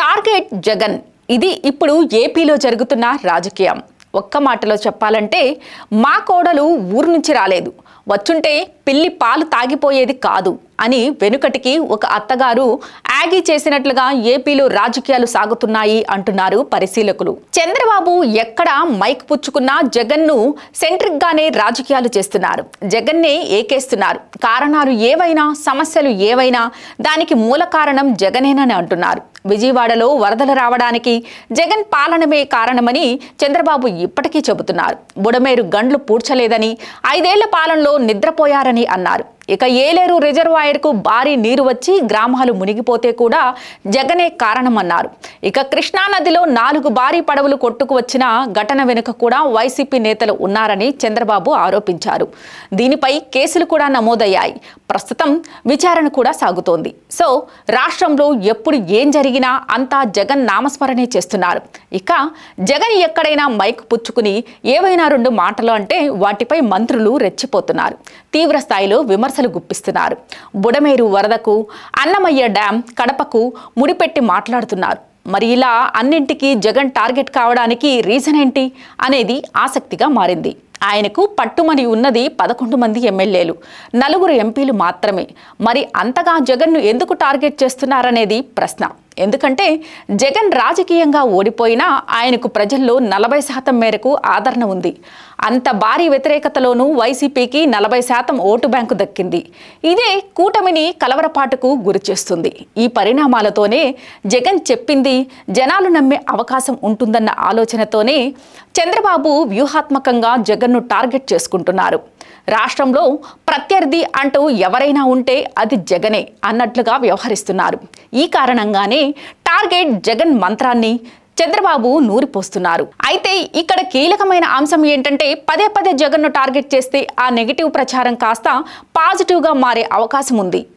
target Jagan ఇది ఇప్పుడు ఏపీలో జరుగుతున్న రాజకీయం ఒక్క మాటలో చెప్పాలంటే మా కోడలు ఊరు నుంచి రాలేదు వచ్చుంటే పిల్లి పాలు తాగిపోయేది కాదు అని వెనుకటికి ఒక అత్తగారు యాగీ చేసినట్లుగా ఏపీలో రాజకీయాలు సాగుతున్నాయి అంటున్నారు పరిశీలకులు చంద్రబాబు ఎక్కడ మైక్ పుచ్చుకున్నా జగన్ను సెంట్రిక్ గానే రాజకీయాలు చేస్తున్నారు జగన్నే ఏకేస్తున్నారు కారణాలు ఏవైనా సమస్యలు ఏవైనా దానికి మూల కారణం జగనేనని అంటున్నారు విజయవాడలో వరదలు రావడానికి జగన్ పాలనమే కారణమని చంద్రబాబు ఇప్పటికీ చెబుతున్నారు బుడమేరు గండ్లు పూడ్చలేదని ఐదేళ్ల పాలనలో నిద్రపోయారని అన్నారు ఇక ఏలేరు రిజర్వాయర్కు భారీ నీరు వచ్చి గ్రామాలు మునిగిపోతే కూడా జగనే కారణమన్నారు ఇక కృష్ణానదిలో నాలుగు భారీ పడవలు కొట్టుకు వచ్చిన ఘటన వెనుక కూడా వైసీపీ నేతలు ఉన్నారని చంద్రబాబు ఆరోపించారు దీనిపై కేసులు కూడా నమోదయ్యాయి ప్రస్తుతం విచారణ కూడా సాగుతోంది సో రాష్ట్రంలో ఎప్పుడు ఏం జరిగినా అంతా జగన్ నామస్మరణే చేస్తున్నారు ఇక జగన్ ఎక్కడైనా మైక్ పుచ్చుకుని ఏవైనా రెండు మాటలు అంటే వాటిపై మంత్రులు రెచ్చిపోతున్నారు తీవ్ర స్థాయిలో విమర్శలు గుప్పిస్తున్నారు బుడమేరు వరదకు అన్నమయ్య డ్యాం కడపకు ముడిపెట్టి మాట్లాడుతున్నారు మరి ఇలా అన్నింటికీ జగన్ టార్గెట్ కావడానికి రీజన్ ఏంటి అనేది ఆసక్తిగా మారింది ఆయనకు పట్టుమని ఉన్నది పదకొండు మంది ఎమ్మెల్యేలు నలుగురు ఎంపీలు మాత్రమే మరి అంతగా జగన్ను ఎందుకు టార్గెట్ చేస్తున్నారనేది ప్రశ్న ఎందుకంటే జగన్ రాజకీయంగా ఓడిపోయినా ఆయనకు ప్రజల్లో నలభై శాతం మేరకు ఆదరణ ఉంది అంత భారీ వ్యతిరేకతలోనూ వైసీపీకి నలభై శాతం ఓటు బ్యాంకు దక్కింది ఇదే కూటమిని కలవరపాటుకు గురిచేస్తుంది ఈ పరిణామాలతోనే జగన్ చెప్పింది జనాలు నమ్మే అవకాశం ఉంటుందన్న ఆలోచనతోనే చంద్రబాబు వ్యూహాత్మకంగా జగన్ను టార్గెట్ చేసుకుంటున్నారు రాష్ట్రంలో ప్రత్యర్థి అంటూ ఎవరైనా ఉంటే అది జగనే అన్నట్లుగా వ్యవహరిస్తున్నారు ఈ కారణంగానే టార్గెట్ జగన్ మంత్రాన్ని చంద్రబాబు నూరిపోస్తున్నారు అయితే ఇక్కడ కీలకమైన అంశం ఏంటంటే పదే పదే జగన్ను టార్గెట్ చేస్తే ఆ నెగిటివ్ ప్రచారం కాస్త పాజిటివ్గా మారే అవకాశం ఉంది